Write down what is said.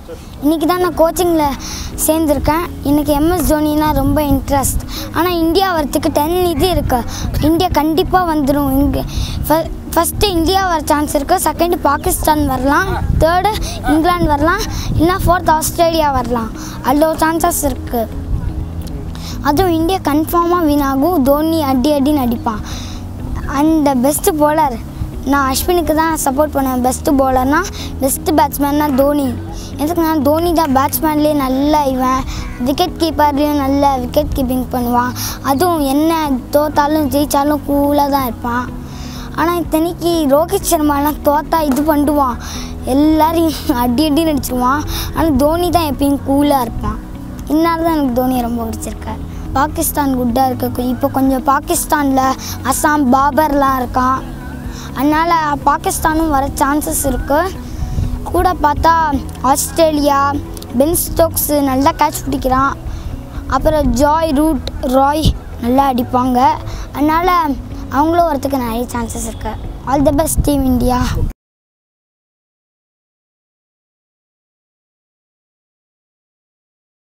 இன்றைக்கி தான் நான் கோச்சிங்கில் சேர்ந்துருக்கேன் எனக்கு எம்எஸ் தோனினா ரொம்ப இன்ட்ரெஸ்ட் ஆனால் இந்தியா வரத்துக்கு டென் இது இருக்கு இந்தியா கண்டிப்பாக வந்துடும் இங்கே ஃபஸ்ட்டு இந்தியா வர சான்ஸ் இருக்குது செகண்டு பாகிஸ்தான் வரலாம் தேர்டு இங்கிலாந்து வரலாம் இல்லைனா ஃபோர்த் ஆஸ்திரேலியா வரலாம் அவ்வளோ சான்சஸ் இருக்குது அதுவும் இந்தியா கன்ஃபார்மாக வின் ஆகும் தோனி அடி அடின்னு அடிப்பான் அந்த பெஸ்ட்டு bowler நான் அஸ்வினுக்கு தான் சப்போர்ட் பண்ணுவேன் பெஸ்ட்டு bowlerனா பெஸ்ட்டு பேட்ஸ்மேன்னா தோனி எதுக்கு நான் தோனி தான் பேட்ஸ்மேன்லேயே நல்ல இவன் விக்கெட் கீப்பர்லேயும் நல்ல விக்கெட் கீப்பிங் பண்ணுவான் அதுவும் என்ன தோத்தாலும் ஜெயித்தாலும் கூலாக தான் இருப்பான் ஆனால் இத்தனைக்கு ரோஹித் சர்மாலாம் தோத்தா இது பண்ணுவான் எல்லாரையும் அடி அடி நடிச்சிருவான் ஆனால் தோனி தான் எப்பயும் கூலாக இருப்பான் இன்னால தான் எனக்கு தோனியை ரொம்ப பிடிச்சிருக்கு பாகிஸ்தான் குட்டாக இருக்கு இப்போ கொஞ்சம் பாகிஸ்தானில் அசாம் பாபர்லாம் இருக்கான் அதனால் பாகிஸ்தானும் வர சான்சஸ் இருக்குது கூட பார்த்தா ஆஸ்திரேலியா பென் ஸ்டோக்ஸு நல்லா கேட்ச் பிடிக்கிறான் அப்புறம் ஜாய் ரூட் ராய் நல்லா அடிப்பாங்க அதனால் அவங்களும் வரத்துக்கு நிறைய சான்சஸ் இருக்குது all the best team India